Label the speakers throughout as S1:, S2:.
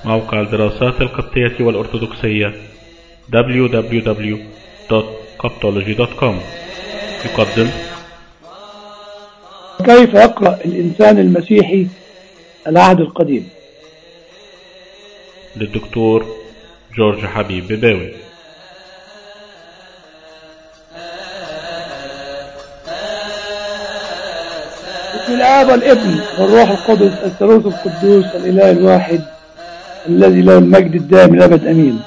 S1: موقع الدراسات القبطية والأرثوذكسية www.coptology.com يقدم
S2: كيف يقرأ الإنسان المسيحي العهد القديم
S1: للدكتور جورج حبيب بباوي
S2: بسم الآب والابن والروح القدس الثالوث القدوس الإله الواحد الذي له المجد الدائم الأبد أمين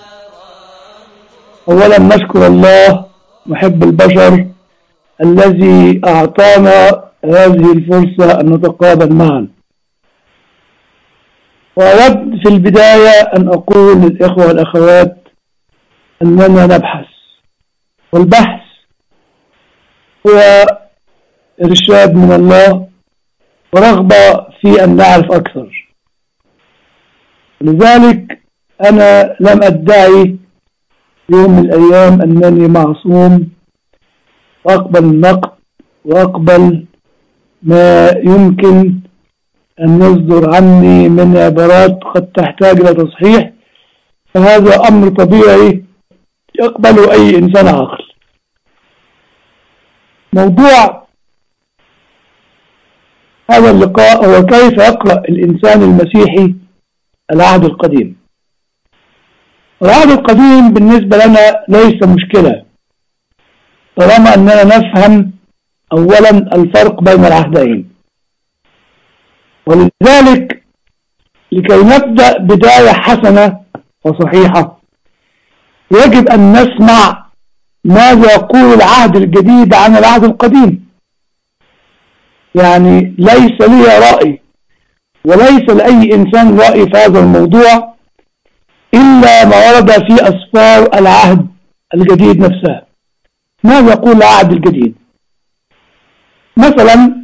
S2: أولا نشكر الله محب البشر الذي أعطانا هذه الفرصة أن نتقابل معا وأود في البداية أن أقول للإخوة والأخوات أننا نبحث والبحث هو إرشاد من الله ورغبة في أن نعرف أكثر لذلك أنا لم أدعي يوم من الأيام أنني معصوم وأقبل النقد وأقبل ما يمكن أن يصدر عني من عبارات قد تحتاج إلى تصحيح فهذا أمر طبيعي يقبله أي إنسان عاقل موضوع هذا اللقاء هو كيف يقرأ الإنسان المسيحي العهد القديم العهد القديم بالنسبة لنا ليس مشكلة طالما أننا نفهم أولا الفرق بين العهدين ولذلك لكي نبدأ بداية حسنة وصحيحة يجب أن نسمع ماذا يقول العهد الجديد عن العهد القديم يعني ليس لي رأي وليس لأي إنسان رأي في هذا الموضوع إلا ما ورد في أسفار العهد الجديد نفسها ماذا يقول العهد الجديد مثلا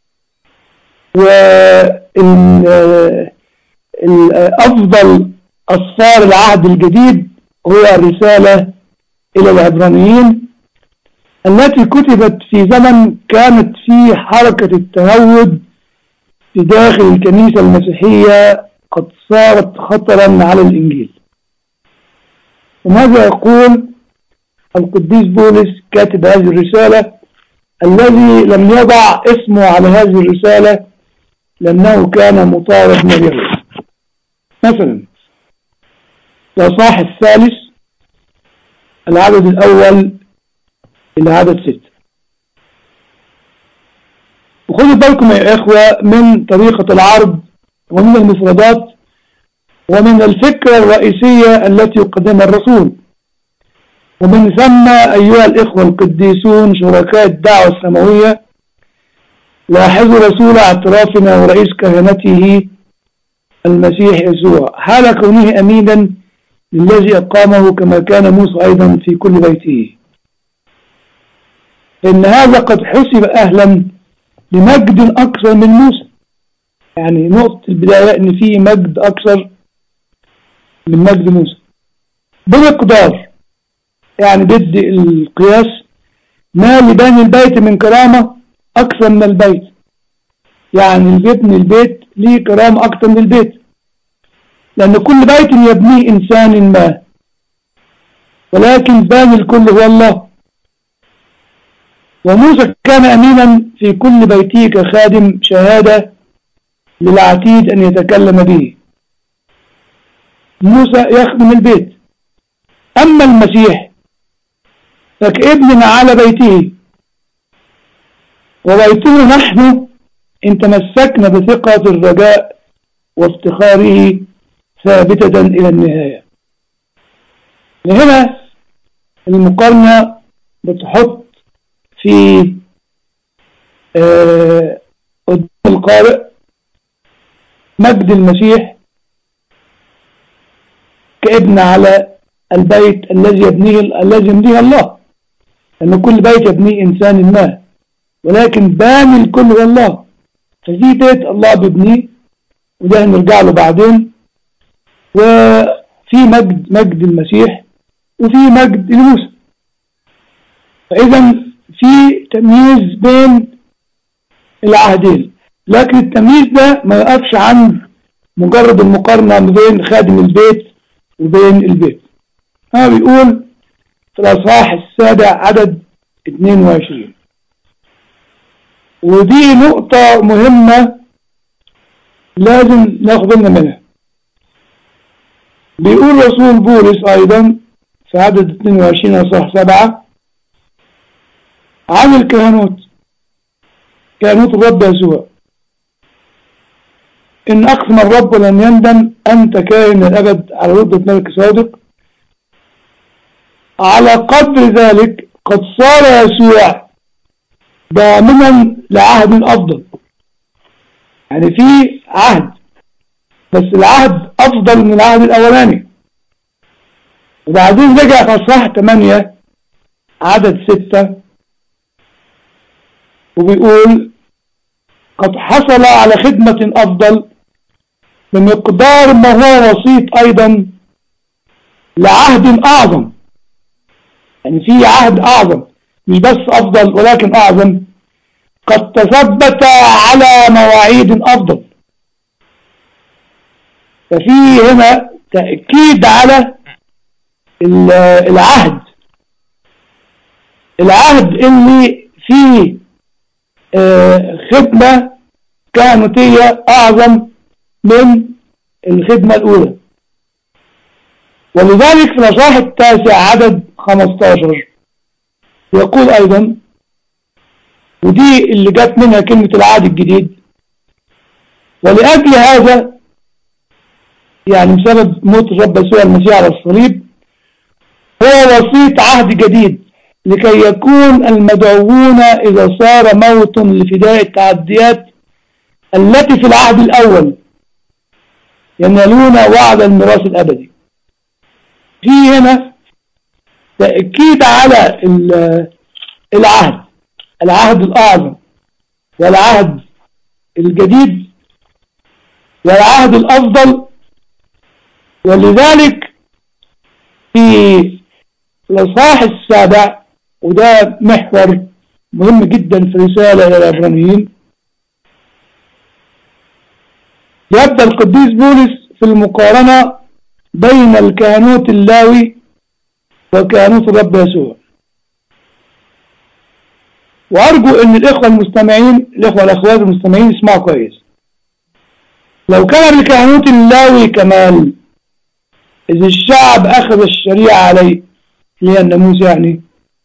S2: أفضل أسفار العهد الجديد هو الرسالة إلى العبرانيين التي كتبت في زمن كانت فيه حركة التهود في داخل الكنيسة المسيحية قد صارت خطرا على الإنجيل وماذا يقول القديس بولس كاتب هذه الرسالة الذي لم يضع اسمه على هذه الرسالة لأنه كان مطارد من اليهود مثلا الأصحاح الثالث العدد الأول إلى عدد ستة وخذوا بالكم يا إخوة من طريقة العرض ومن المفردات ومن الفكرة الرئيسية التي يقدمها الرسول ومن ثم أيها الإخوة القديسون شركاء الدعوة السماوية لاحظوا رسول اعترافنا ورئيس كهنته المسيح يسوع حال كونه أمينا للذي أقامه كما كان موسى أيضا في كل بيته إن هذا قد حسب أهلا لمجد أكثر من موسى يعني نقطة البداية إن في مجد أكثر من مجد موسى بمقدار يعني بدي القياس ما لبني البيت من كرامة أكثر من البيت يعني بيبني البيت ليه كرامة أكثر من البيت لأن كل بيت يبنيه إنسان ما ولكن باني الكل هو الله وموسى كان أمينا في كل بيته كخادم شهادة للعتيد أن يتكلم به موسى يخدم البيت أما المسيح فكابن على بيته وبيته نحن إن تمسكنا بثقة الرجاء وافتخاره ثابتة إلى النهاية هنا المقارنة بتحط في آه قدام القارئ مجد المسيح كابن على البيت الذي يبنيه الذي يبنيه الله لأن كل بيت يبنيه إنسان ما ولكن باني الكل هو الله ففي بيت الله بيبنيه وده هنرجع له بعدين وفي مجد مجد المسيح وفي مجد لموسى فإذا في تمييز بين العهدين لكن التمييز ده ما يقفش عند مجرد المقارنة ما بين خادم البيت وبين البيت ها بيقول في الأصحاح السابع عدد 22 ودي نقطة مهمة لازم ناخد بالنا منها بيقول رسول بولس أيضا في عدد 22 أصحاح 7 عن الكهنوت كهنوت الرب يسوع إن أقسم الرب لن يندم أنت كائن الأبد على رتبة ملك صادق على قدر ذلك قد صار يسوع ضامنا لعهد أفضل يعني في عهد بس العهد أفضل من العهد الأولاني وبعدين رجع في أصحاح 8 عدد 6 وبيقول قد حصل على خدمة أفضل بمقدار ما هو وسيط أيضا لعهد أعظم يعني في عهد أعظم مش بس أفضل ولكن أعظم قد تثبت على مواعيد أفضل ففي هنا تأكيد على العهد العهد اللي فيه خدمة كهنوتية أعظم من الخدمة الأولى ولذلك في الأصحاح التاسع عدد 15 يقول أيضا ودي اللي جت منها كلمة العهد الجديد ولأجل هذا يعني بسبب موت الرب يسوع المسيح على الصليب هو وسيط عهد جديد لكي يكون المدعوون إذا صار موت لفداء التعديات التي في العهد الأول ينالون وعد الميراث الأبدي في هنا تأكيد على العهد العهد الأعظم والعهد الجديد والعهد الأفضل ولذلك في الإصحاح السابع وده محور مهم جدا في رسالة إلى العبرانيين يبدأ القديس بولس في المقارنة بين الكهنوت اللاوي وكهنوت الرب يسوع وأرجو أن الإخوة المستمعين الإخوة الأخوات المستمعين يسمعوا كويس لو كان الكهنوت اللاوي كمال إذا الشعب أخذ الشريعة عليه اللي هي الناموس يعني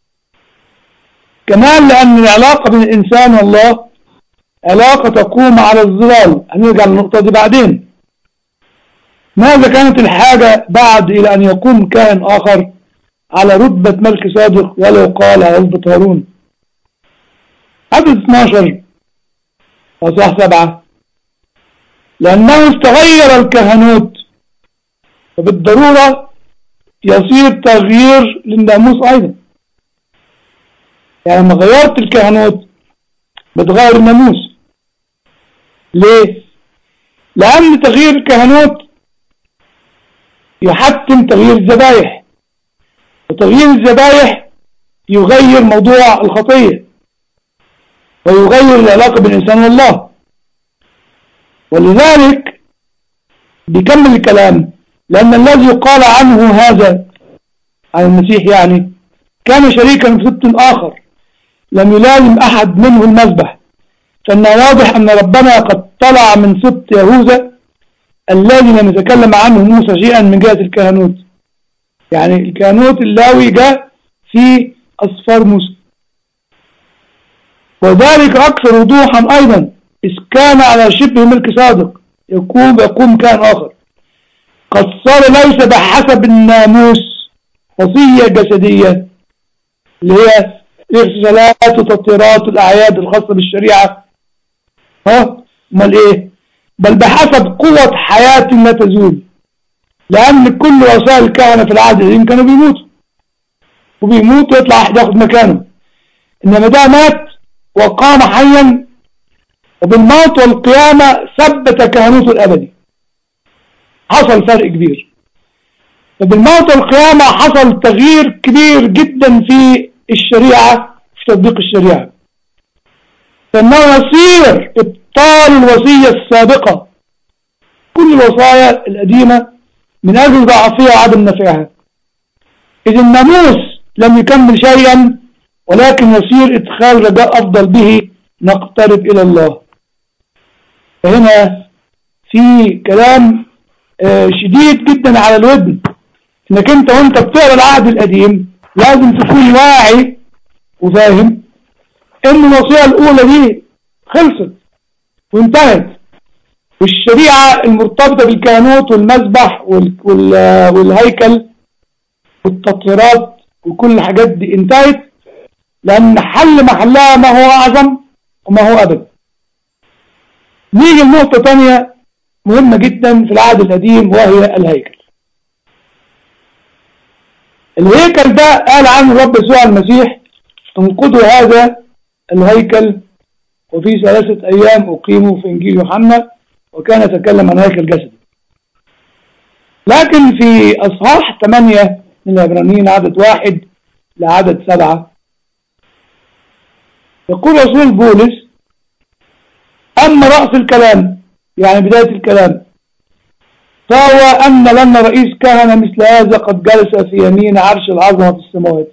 S2: كمان لأن العلاقة بين الإنسان والله علاقة تقوم على الظلال هنرجع للنقطة دي بعدين ماذا كانت الحاجة بعد إلى أن يقوم كائن آخر على رتبة ملك صادق ولو قال على رتبة هارون عدد 12 وصح سبعة لأنه استغير الكهنوت وبالضرورة يصير تغيير للناموس أيضا يعني لما غيرت الكهنوت بتغير الناموس ليه؟ لأن تغيير الكهنوت يحتم تغيير الذبايح وتغيير الذبايح يغير موضوع الخطية ويغير العلاقة بين الإنسان والله ولذلك بيكمل الكلام لأن الذي قال عنه هذا عن المسيح يعني كان شريكا في سبت آخر لم يلازم أحد منه المذبح فإن واضح أن ربنا قد طلع من سبت يهوذا الذي لم يتكلم عنه موسى شيئا من جهة الكهنوت يعني الكهنوت اللاوي جاء في أصفار موسى وذلك أكثر وضوحا أيضا إذ كان على شبه ملك صادق يقوم يقوم كان آخر قد صار ليس بحسب الناموس وصية جسدية اللي هي الاغتسالات وتطهيرات الأعياد الخاصة بالشريعة ها امال ايه بل بحسب قوة حياة لا تزول لأن كل وسائل الكهنة في العهد القديم كانوا بيموتوا وبيموت ويطلع واحد ياخد مكانه إنما ده مات وقام حيا وبالموت والقيامة ثبت كهنوته الأبدي حصل فرق كبير فبالموت والقيامة حصل تغيير كبير جدا في الشريعة في تطبيق الشريعة فإنه يصير إبطال الوصية السابقة كل الوصايا القديمة من أجل ضعفها وعدم نفعها إذ الناموس لم يكمل شيئا ولكن يصير إدخال رجاء أفضل به نقترب إلى الله فهنا في كلام آه، شديد جدا على الودن انك انت وانت بتقرا العهد القديم لازم تكون واعي وفاهم ان الوصيه الاولى دي خلصت وانتهت والشريعه المرتبطه بالكهنوت والمذبح وال- وال- والهيكل والتطهيرات وكل الحاجات دي انتهت لان حل محلها ما هو اعظم وما هو ابد نيجي لنقطه ثانيه مهمه جدا في العهد القديم وهي الهيكل الهيكل ده قال عنه الرب يسوع المسيح انقضوا هذا الهيكل وفي ثلاثة أيام أقيموا في إنجيل يوحنا وكان يتكلم عن هيكل جسد لكن في أصحاح 8 من العبرانيين عدد واحد لعدد سبعة يقول رسول بولس أما رأس الكلام يعني بداية الكلام فهو أن لنا رئيس كهنة مثل هذا قد جلس في يمين عرش العظمة في السماوات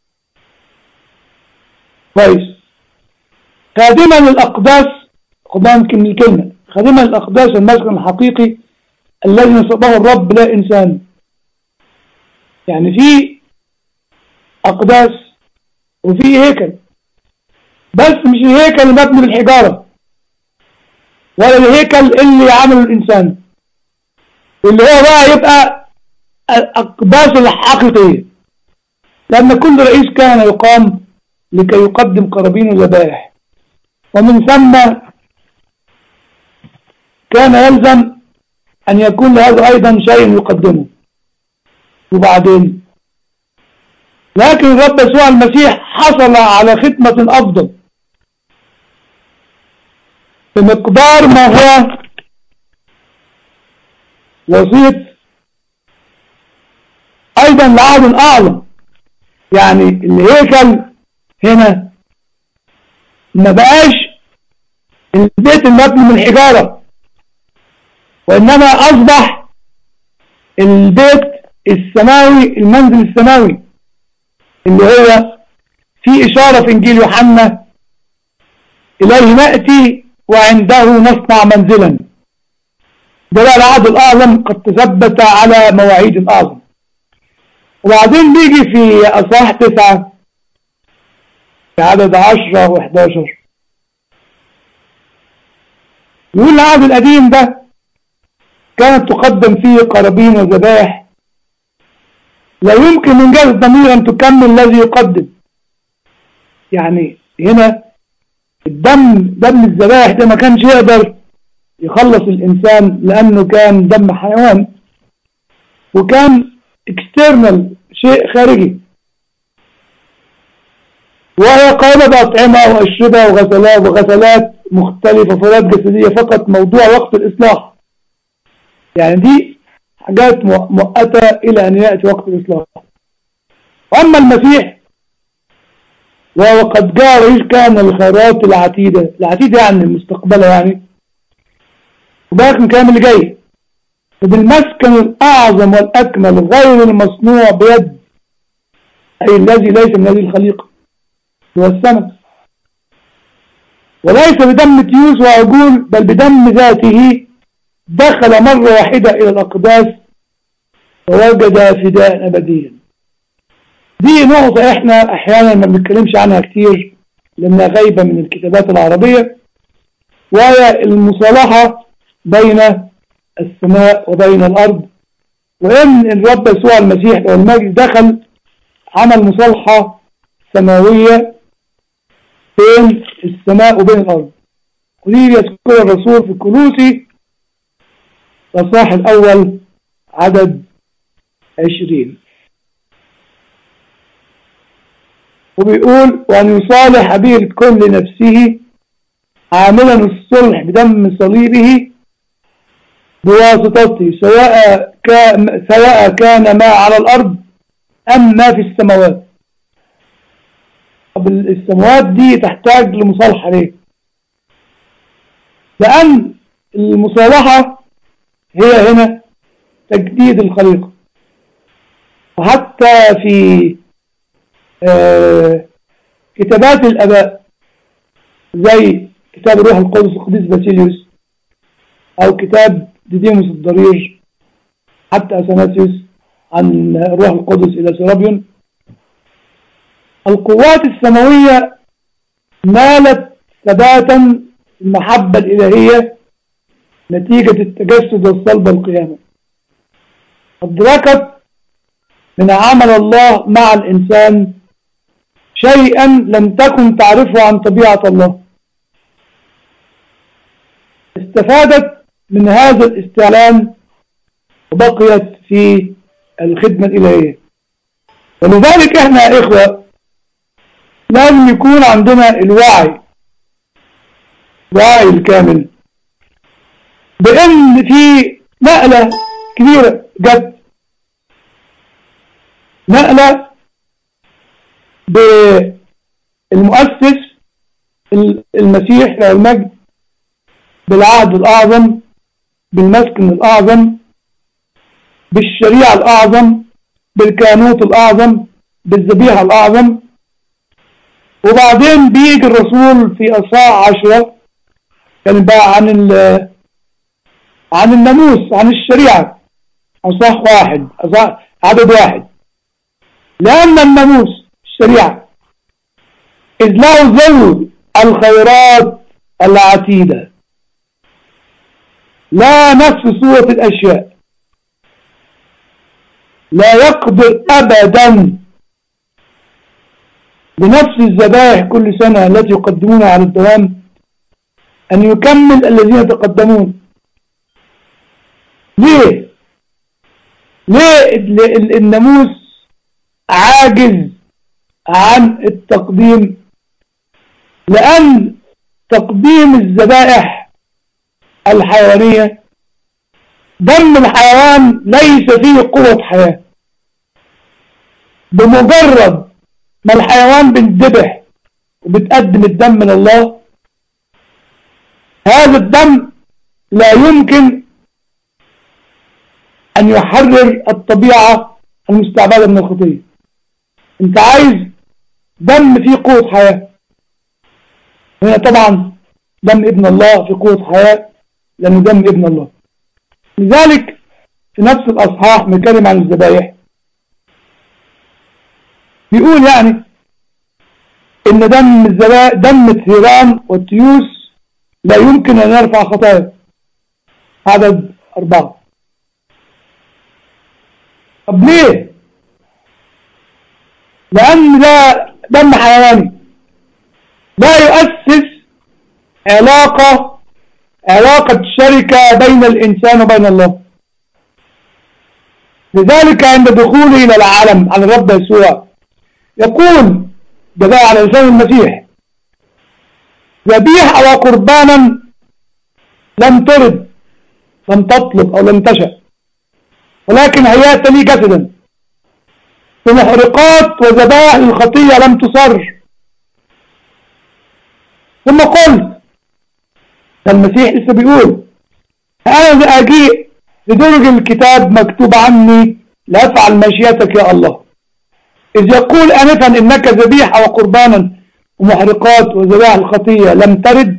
S2: كويس خادما للأقداس خدنا يمكن الكلمة خادما للأقداس المسكن الحقيقي الذي نصبه الرب لا إنسان يعني في أقداس وفي هيكل بس مش الهيكل المبني بالحجارة ولا الهيكل اللي عمله الإنسان واللي هو بقى يبقى الأقداس الحقيقية لأن كل رئيس كان يقام لكي يقدم قرابين وذبائح ومن ثم كان يلزم أن يكون لهذا أيضا شيء يقدمه وبعدين لكن الرب يسوع المسيح حصل على خدمة أفضل بمقدار ما هو وصية أيضا لعهد أعظم يعني الهيكل هنا ما بقاش البيت المبني من حجارة وإنما أصبح البيت السماوي المنزل السماوي اللي هو في إشارة في إنجيل يوحنا إليه نأتي وعنده نصنع منزلا ده بقى العهد الأعظم قد تثبت على مواعيد أعظم وبعدين بيجي في أصحاح تسعة في عدد عشرة وحداشر يقول العهد القديم ده كانت تقدم فيه قرابين وذبائح لا يمكن من جهة الضمير أن تكمل الذي يقدم يعني هنا الدم دم الذبائح ده ما كانش يقدر يخلص الإنسان لأنه كان دم حيوان وكان اكسترنال شيء خارجي وهي قائمة بأطعمة وأشربة وغسلات وغسلات مختلفة فرات جسدية فقط موضوع وقت الإصلاح يعني دي حاجات مؤقتة إلى أن يأتي وقت الإصلاح وأما المسيح وهو قد جاء رئيس كان الخيرات العتيدة العتيدة يعني المستقبلة يعني وباقي الكلام اللي جاي فبالمسكن الأعظم والأكمل غير المصنوع بيد أي الذي ليس من هذه الخليقة هو السماء وليس بدم تيوس وعجول بل بدم ذاته دخل مرة واحدة إلى الأقداس ووجد فداء أبديا دي نقطة احنا احيانا ما بنتكلمش عنها كتير لانها غايبة من الكتابات العربية وهي المصالحة بين السماء وبين الارض وان الرب يسوع المسيح والمجد دخل عمل مصالحة سماوية بين السماء وبين الارض ودي يذكر الرسول في كلوسي الصاح الاول عدد عشرين وبيقول وأن يصالح به الكل نفسه عاملا الصلح بدم صليبه بواسطته سواء كان, سواء كان ما على الأرض أم ما في السماوات طب السماوات دي تحتاج لمصالحة ليه لأن المصالحة هي هنا تجديد الخليقة وحتى في آه كتابات الأباء زي كتاب الروح القدس القديس باسيليوس أو كتاب ديديموس الضرير حتى أثناسيوس عن الروح القدس إلى سيرابيون القوات السماوية نالت ثباتا المحبة الإلهية نتيجة التجسد والصلب والقيامة أدركت من عمل الله مع الإنسان شيئا لم تكن تعرفه عن طبيعة الله استفادت من هذا الاستعلام وبقيت في الخدمة الإلهية ولذلك احنا يا إخوة لازم يكون عندنا الوعي الوعي الكامل بأن في نقلة كبيرة جت نقلة بالمؤسس المسيح له المجد بالعهد الأعظم بالمسكن الأعظم بالشريعة الأعظم بالكانوت الأعظم بالذبيحة الأعظم وبعدين بيجي الرسول في أصحاح عشرة كان بقى عن عن الناموس عن الشريعة أصحاح واحد أصحاح عدد واحد لأن الناموس الشريعة إذ له زود الخيرات العتيدة لا نفس صورة الأشياء لا يقدر أبدا بنفس الذبائح كل سنة التي يقدمونها على الدوام أن يكمل الذين يتقدمون ليه ليه الناموس عاجز عن التقديم لأن تقديم الذبائح الحيوانية دم الحيوان ليس فيه قوة حياة بمجرد ما الحيوان بينذبح وبتقدم الدم لله هذا الدم لا يمكن أن يحرر الطبيعة المستعبدة من الخطية انت عايز دم فيه قوة حياة هنا طبعا دم ابن الله في قوة حياة لأنه دم ابن الله لذلك في نفس الأصحاح بيتكلم عن الذبايح بيقول يعني إن دم الذبائح دم الثيران والتيوس لا يمكن أن يرفع خطايا عدد أربعة طب ليه؟ لأن ده دم حيواني لا يؤسس علاقة علاقة شركة بين الإنسان وبين الله لذلك عند دخوله إلى العالم على الرب يسوع يقول جزاء على لسان المسيح ذبيحة وقربانا لم ترد لم تطلب أو لم تشأ ولكن هيأت لي جسدا ومحرقات وذبائح للخطية لم تصر ثم قلت المسيح لسه بيقول أنا أجيء لدرج الكتاب مكتوب عني لأفعل مشيتك يا الله إذ يقول أنفا إنك ذبيحة وقربانا ومحرقات وذبائح الخطية لم ترد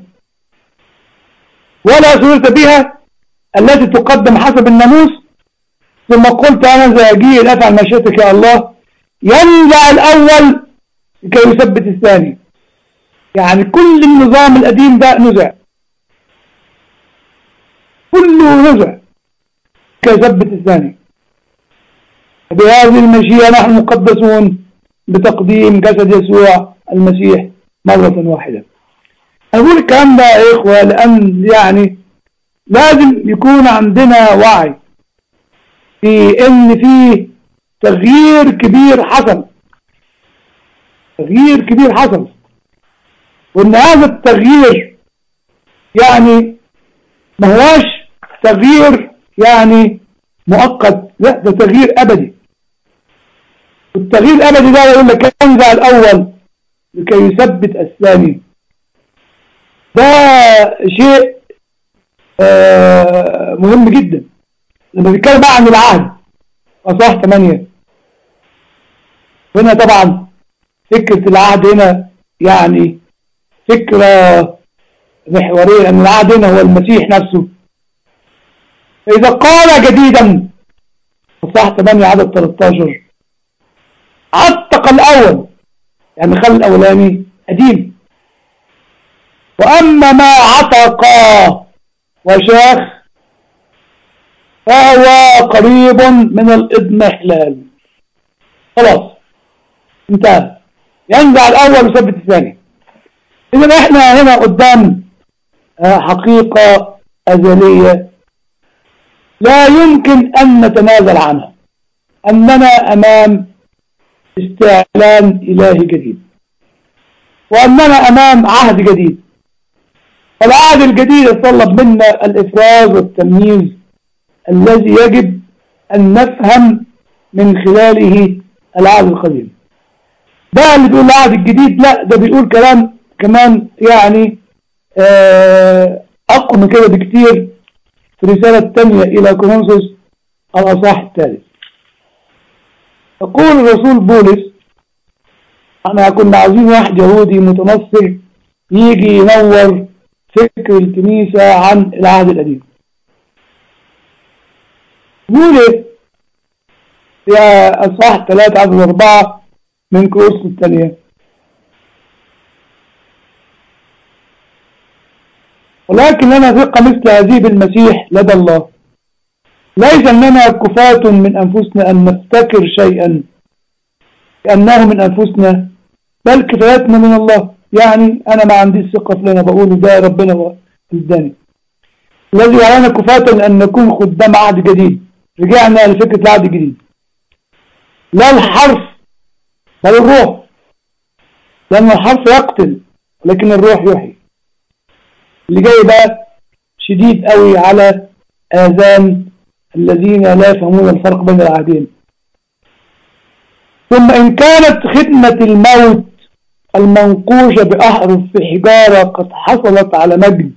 S2: ولا سررت بها التي تقدم حسب الناموس ثم قلت أنا ذا أجيء لأفعل مشيتك يا الله ينزع الأول لكي يثبت الثاني يعني كل النظام القديم ده نزع كله نزع كي يثبت الثاني بهذه المشيئة نحن مقدسون بتقديم جسد يسوع المسيح مرة واحدة أقول الكلام ده يا إخوة لأن يعني لازم يكون عندنا وعي في إن فيه تغيير كبير حصل تغيير كبير حصل وإن هذا التغيير يعني ما هواش تغيير يعني مؤقت لا ده تغيير أبدي والتغيير الأبدي ده يقول لك ينزع الأول لكي يثبت الثاني ده شيء آه مهم جدا لما بيتكلم بقى عن العهد أصح 8 هنا طبعا فكرة العهد هنا يعني فكرة محورية أن العهد هنا هو المسيح نفسه فإذا قال جديدا أصح 8 عدد 13 عتق الأول يعني خلى الأولاني قديم وأما ما عتق وشاخ فهو قريب من الإضمحلال خلاص انتهى ينزع الأول ويثبت الثاني إذا احنا هنا قدام حقيقة أزلية لا يمكن أن نتنازل عنها أننا أمام استعلان إلهي جديد وأننا أمام عهد جديد العهد الجديد يتطلب منا الإفراز والتمييز الذي يجب أن نفهم من خلاله العهد القديم ده اللي بيقول العهد الجديد لا ده بيقول كلام كمان يعني أقوى من كده بكتير في الرسالة الثانية إلى كورنثوس الأصح الثالث يقول الرسول بولس احنا كنا عاوزين واحد يهودي متنصر يجي ينور فكر الكنيسة عن العهد القديم بولس في أصح ثلاثة عدد أربعة من كروس الثانية ولكن لنا ثقة مثل هذه بالمسيح لدى الله ليس أننا كفاة من أنفسنا أن نفتكر شيئا كأنه من أنفسنا بل كفايتنا من الله يعني أنا ما عنديش ثقة في اللي أنا بقوله ده ربنا اداني الذي يرانا كفاة أن نكون خدام عهد جديد رجعنا لفكرة العهد الجديد لا الحرف بل الروح لأن الحرف يقتل لكن الروح يحيي اللي جاي بقى شديد قوي على آذان الذين لا يفهمون الفرق بين العهدين ثم إن كانت خدمة الموت المنقوشة بأحرف في حجارة قد حصلت على مجد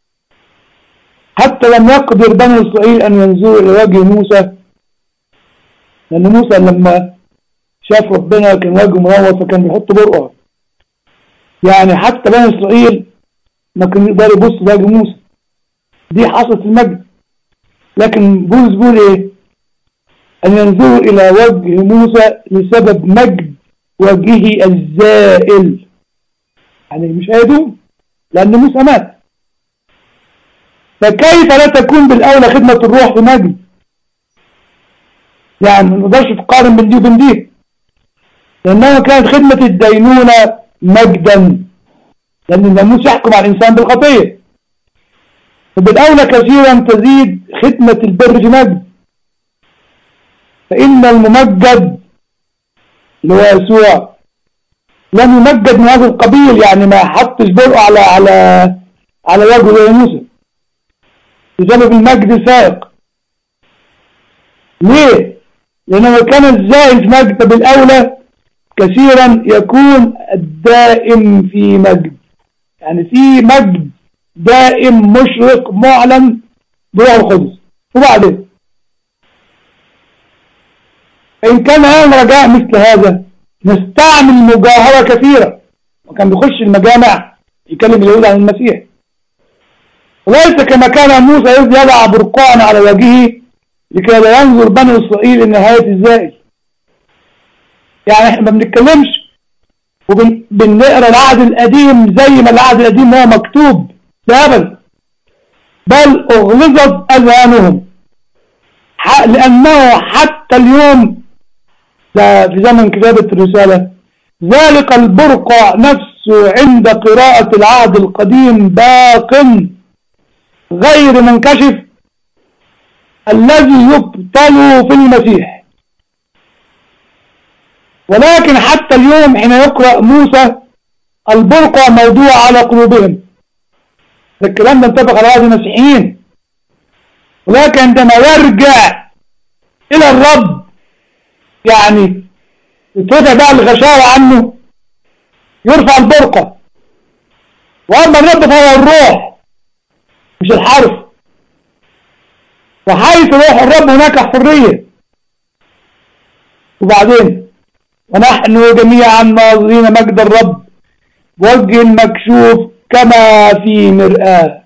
S2: حتى لم يقدر بني إسرائيل أن ينظروا إلى وجه موسى لأن موسى لما شاف ربنا كان وجهه منور فكان بيحط برقع يعني حتى بني إسرائيل ما كان يقدر يبص وجه موسى دي حصلت في المجد لكن بولس بيقول ايه ان ينظروا الى وجه موسى لسبب مجد وجهه الزائل يعني مش هيدوم لان موسى مات فكيف لا تكون بالاولى خدمة الروح في مجد يعني ما نقدرش تقارن بين دي وبين دي لانها كانت خدمة الدينونة مجدا لان الناموس يحكم على الانسان بالخطيه فبالأولى كثيرا تزيد خدمة البر في مجد فإن الممجد اللي هو يسوع لم يمجد من هذا القبيل يعني ما حطش برقه على على على وجهه زي موسى بسبب المجد الفائق ليه؟ لأنه كان الزائل في مجد بالأولى كثيرا يكون الدائم في مجد يعني في مجد دائم مشرق معلن بروح القدس وبعدين إن كان هذا رجاء مثل هذا نستعمل مجاهرة كثيرة وكان بيخش المجامع يكلم اليهود عن المسيح وليس كما كان موسى إذ يضع برقعا على وجهه لكي لا ينظر بني إسرائيل لنهاية الزائل يعني احنا ما بنتكلمش وبنقرا العهد القديم زي ما العهد القديم هو مكتوب لا أبدا بل أغلظت أذهانهم لأنه حتى اليوم ده في زمن كتابة الرسالة ذلك البرقع نفسه عند قراءة العهد القديم باق غير منكشف الذي يبطل في المسيح ولكن حتى اليوم حين يقرأ موسى البرقع موضوع على قلوبهم ده الكلام ده انطبق على بعض المسيحيين ولكن عندما يرجع الى الرب يعني يترفع بقى الغشاوة عنه يرفع البرقة واما الرب فهو الروح مش الحرف وحيث روح الرب هناك حرية وبعدين ونحن جميعا ناظرين مجد الرب وجه مكشوف كما في مرآة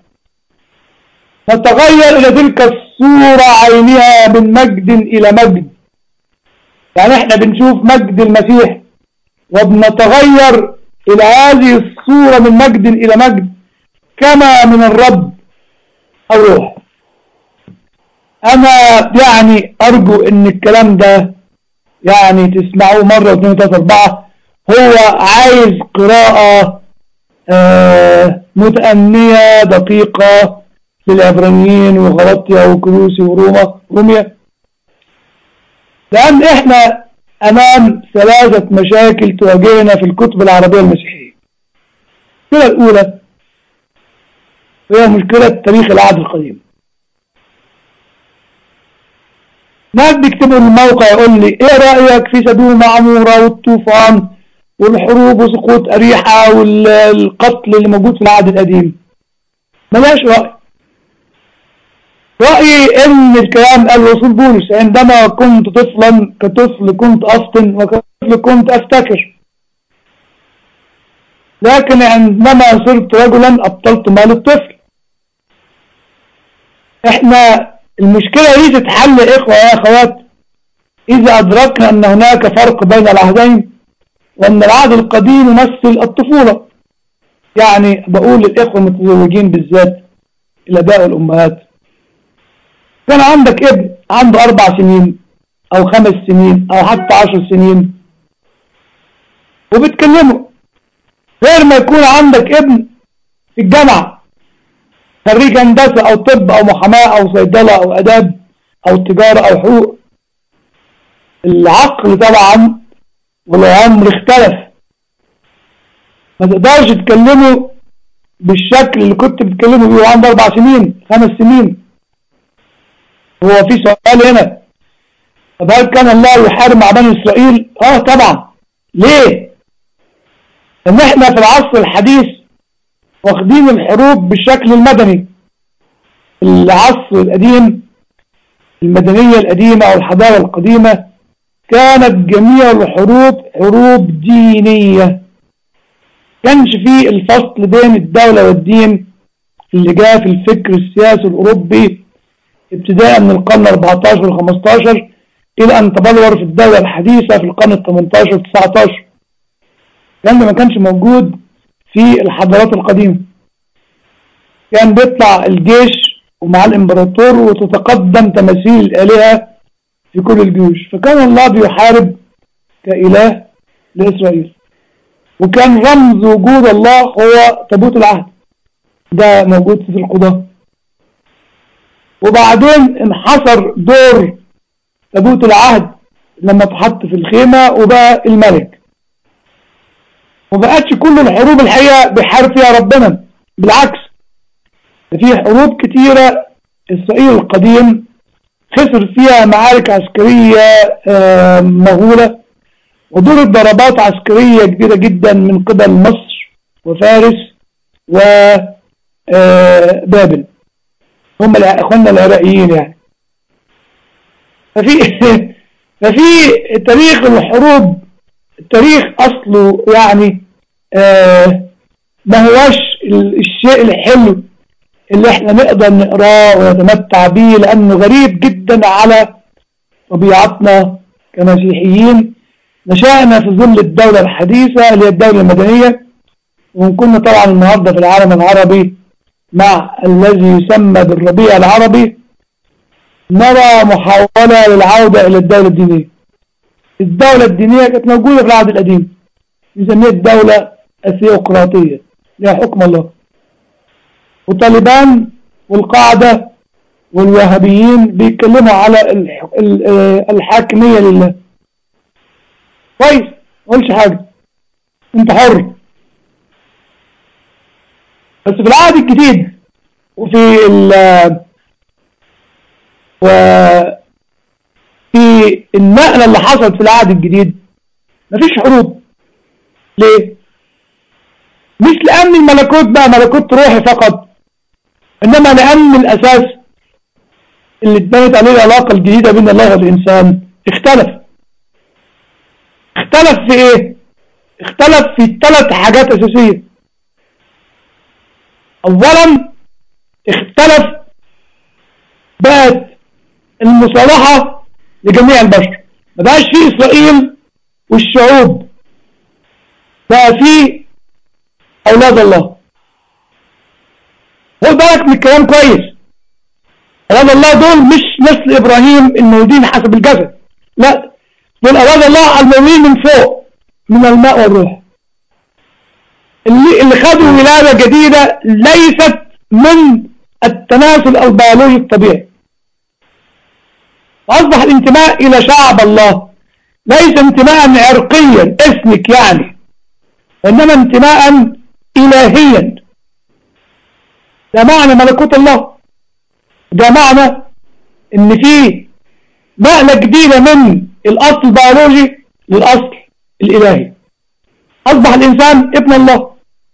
S2: نتغير إلى تلك الصورة عينها من مجد إلى مجد يعني احنا بنشوف مجد المسيح وبنتغير إلى هذه الصورة من مجد إلى مجد كما من الرب الروح أنا يعني أرجو أن الكلام ده يعني تسمعوه مرة واثنين وثلاثة أربعة هو عايز قراءة آه متأنية دقيقة للعبرانيين وغلطيا وكروسي وروما روميا لأن إحنا أمام ثلاثة مشاكل تواجهنا في الكتب العربية المسيحية المشكلة الأولى هي مشكلة تاريخ العهد القديم ناس بيكتبوا الموقع يقول لي ايه رأيك في سدوم عمورة والطوفان والحروب وسقوط أريحة والقتل اللي موجود في العهد القديم ملاش رأي رأيي ان الكلام قال رسول بولس عندما كنت طفلا كطفل كنت أفطن وكطفل كنت أفتكر لكن عندما صرت رجلا أبطلت مال الطفل احنا المشكلة دي تتحل يا إخوة يا أخوات إذا أدركنا أن هناك فرق بين العهدين وأن العهد القديم يمثل الطفولة يعني بقول للإخوة المتزوجين بالذات الآباء والأمهات كان عندك ابن عنده أربع سنين أو خمس سنين أو حتى عشر سنين وبتكلمه غير ما يكون عندك ابن في الجامعة خريج هندسة أو طب أو محاماة أو صيدلة أو أداب أو تجارة أو حقوق العقل طبعا والعمر اختلف ما تقدرش تكلمه بالشكل اللي كنت بتكلمه بيه عنده أربع سنين خمس سنين هو في سؤال هنا طب هل كان الله يحارب مع بني إسرائيل؟ اه طبعا ليه؟ ان احنا في العصر الحديث واخدين الحروب بالشكل المدني العصر القديم المدنية القديمة أو الحضارة القديمة كانت جميع الحروب حروب دينية كانش فيه الفصل بين الدولة والدين اللي جاء في الفكر السياسي الأوروبي ابتداء من القرن 14 و 15 إلى أن تبلور في الدولة الحديثة في القرن 18 و 19 لأن ما كانش موجود في الحضارات القديمة كان بيطلع الجيش ومع الإمبراطور وتتقدم تماثيل الآلهة في كل الجيوش فكان الله بيحارب كإله لإسرائيل وكان رمز وجود الله هو تابوت العهد ده موجود في القضاء وبعدين انحصر دور تابوت العهد لما اتحط في الخيمة وبقى الملك وبقتش كل الحروب الحقيقة بيحارب فيها ربنا بالعكس في حروب كتيرة إسرائيل القديم خسر فيها معارك عسكرية مهولة ودور ضربات عسكرية كبيرة جدا من قبل مصر وفارس وبابل هم اخواننا العراقيين يعني ففي ففي تاريخ الحروب التاريخ اصله يعني آه ما هوش الشيء الحلو اللي احنا نقدر نقراه ونتمتع به لانه غريب جدا على طبيعتنا كمسيحيين نشأنا في ظل الدولة الحديثة اللي هي الدولة المدنية وكنا طبعا النهاردة في العالم العربي مع الذي يسمى بالربيع العربي نرى محاولة للعودة إلى الدولة الدينية الدولة الدينية كانت موجودة في العهد القديم نسميها الدولة الثيوقراطية لها حكم الله والطالبان والقاعدة والوهابيين بيتكلموا على الحاكمية لله كويس ما قولش حاجة انت حر بس في العهد الجديد وفي ال وفي النقلة اللي حصلت في العهد الجديد مفيش حروب ليه؟ مش لأن الملكوت بقى ملكوت روحي فقط إنما لأن الأساس اللي اتبنت عليه العلاقة الجديدة بين الله والإنسان اختلف اختلف في ايه اختلف في ثلاث حاجات أساسية أولا اختلف بقت المصالحة لجميع البشر ما بقاش في إسرائيل والشعوب بقى في أولاد الله خد بالك من الكلام كويس أولاد الله دول مش مثل إبراهيم المولودين حسب الجسد لا دول أولاد الله المولودين من فوق من الماء والروح اللي, اللي خدوا ولادة جديدة ليست من التناسل البيولوجي الطبيعي أصبح الانتماء إلى شعب الله ليس انتماء عرقيا اسمك يعني وإنما انتماء إلهيا ده معنى ملكوت الله ده معنى ان في نقلة جديدة من الاصل البيولوجي للاصل الالهي اصبح الانسان ابن الله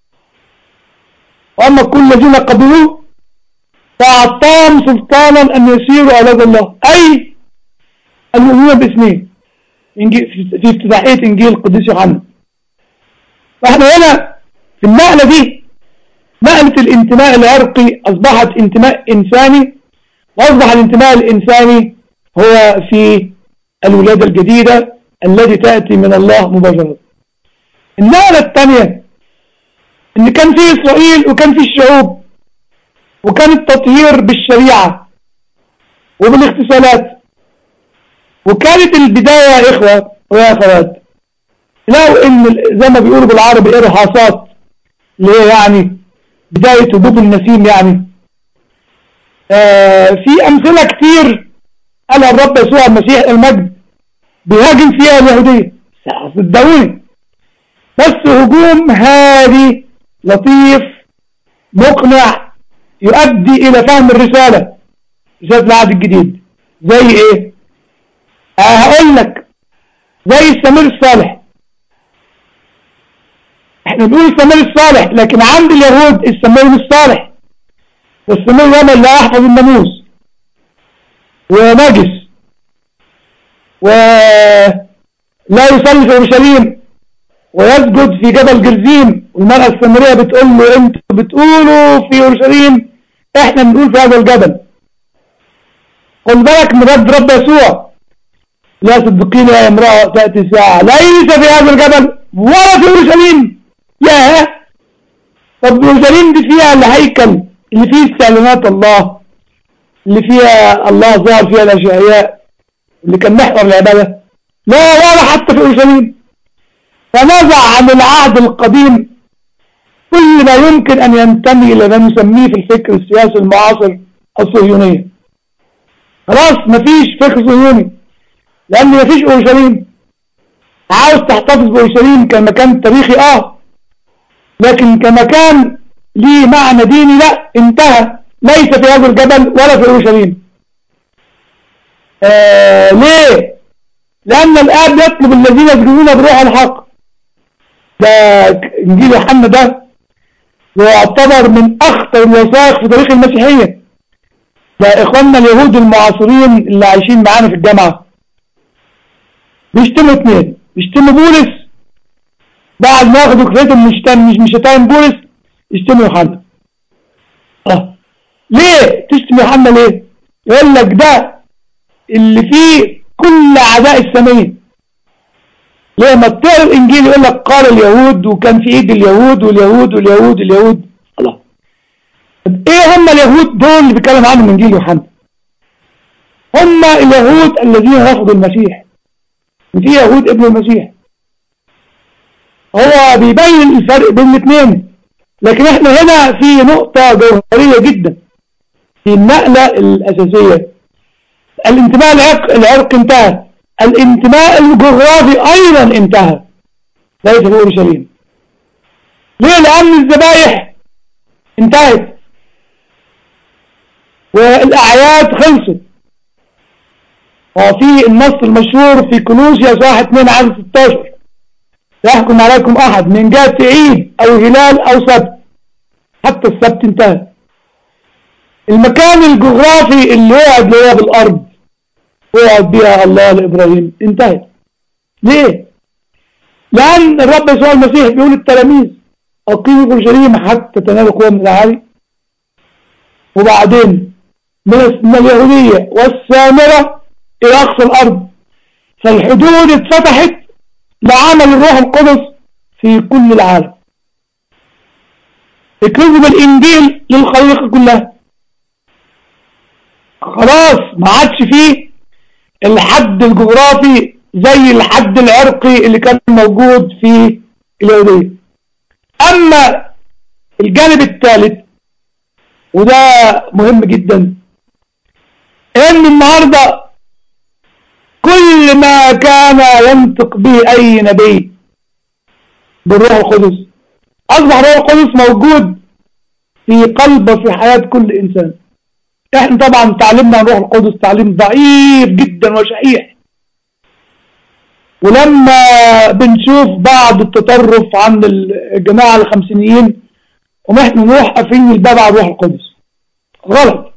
S2: واما كل الذين قبلوه فاعطاهم سلطانا ان يسيروا اولاد الله اي المؤمنون باسمه في افتتاحية انجيل القديس يوحنا فاحنا هنا في النقلة دي نقلة الانتماء العرقي اصبحت انتماء انساني واصبح الانتماء الانساني هو في الولادة الجديدة التي تأتي من الله مباشرة النقلة الثانية ان كان في اسرائيل وكان في الشعوب وكان التطهير بالشريعة وبالاغتسالات وكانت البداية يا إخوة ويا أخوات لو إن زي ما بيقولوا بالعربي إرهاصات اللي هي يعني بداية هبوط النسيم يعني آه في أمثلة كتير قالها الرب يسوع المسيح المجد بيهاجم فيها اليهودية صدقوني بس هجوم هادي لطيف مقنع يؤدي إلى فهم الرسالة رسالة العهد الجديد زي إيه؟ آه هقول لك زي السمير الصالح احنا بنقول السمير الصالح لكن عند اليهود السمير مش صالح والسمير ده لا يحفظ الناموس ونجس ولا يصلي في اورشليم ويسجد في جبل جرزيم والمرأة السامرية بتقول له انتوا بتقولوا في اورشليم احنا بنقول في هذا الجبل خد بالك من رد رب يسوع لا صدقين يا امرأة تأتي ساعة ليس في هذا الجبل ولا في اورشليم ياه طب اورشليم دي فيها الهيكل اللي فيه استعلانات الله اللي فيها الله ظهر فيها الاشعياء اللي كان محور العبادة لا ولا حتى في اورشليم فنزع عن العهد القديم كل ما يمكن ان ينتمي الى ما نسميه في الفكر السياسي المعاصر الصهيونية خلاص مفيش فكر صهيوني لان مفيش اورشليم عاوز تحتفظ باورشليم كمكان تاريخي اه لكن كمكان ليه معنى ديني لا انتهى ليس في هذا الجبل ولا في اورشليم آه ليه لان الاب يطلب الذين يسجدون بروح الحق ده انجيل يوحنا ده يعتبر من اخطر الوثائق في تاريخ المسيحيه ده اخواننا اليهود المعاصرين اللي عايشين معانا في الجامعه بيشتموا اثنين بيشتموا بولس بعد ما ياخدوا كفايتهم مش مش مش شتايم بولس يشتموا يوحنا اه ليه تشتم يوحنا ليه يقول لك ده اللي فيه كل اعداء السماء ليه ما تقرا الانجيل يقول لك قال اليهود وكان في ايد اليهود واليهود واليهود واليهود الله طب ايه هم اليهود دول اللي بيتكلم عنهم انجيل يوحنا هم اليهود الذين رفضوا المسيح في يهود ابن المسيح هو بيبين الفرق بين الاثنين لكن احنا هنا في نقطة جوهرية جدا في النقلة الأساسية الانتماء العرق, العرق انتهى الانتماء الجغرافي أيضا انتهى ليس في أورشليم ليه لأن الذبائح انتهت والأعياد خلصت وفي النص المشهور في كنوسيا صح 2 عدد 16 يحكم عليكم أحد من جهة عيد أو هلال أو سبت حتى السبت انتهى المكان الجغرافي اللي يقعد اللي هو بالأرض يقعد بها الله لإبراهيم انتهت ليه؟ لأن الرب يسوع المسيح بيقول للتلاميذ أقيموا في اورشليم حتى تنالوا قوة من الأعالي وبعدين من اليهودية والسامرة إلى أقصى الأرض فالحدود اتفتحت لعمل الروح القدس في كل العالم اكرزوا بالإنجيل للخليقة كلها خلاص ما عادش فيه الحد الجغرافي زي الحد العرقي اللي كان موجود في اليهودية أما الجانب الثالث وده مهم جدا ان النهاردة كل ما كان ينطق به اي نبي بالروح القدس اصبح الروح القدس موجود في قلب وفي حياة كل انسان احنا طبعا تعليمنا عن الروح القدس تعليم ضعيف جدا وشحيح ولما بنشوف بعض التطرف عن الجماعة الخمسينيين ونحن نروح قافلين الباب على الروح القدس غلط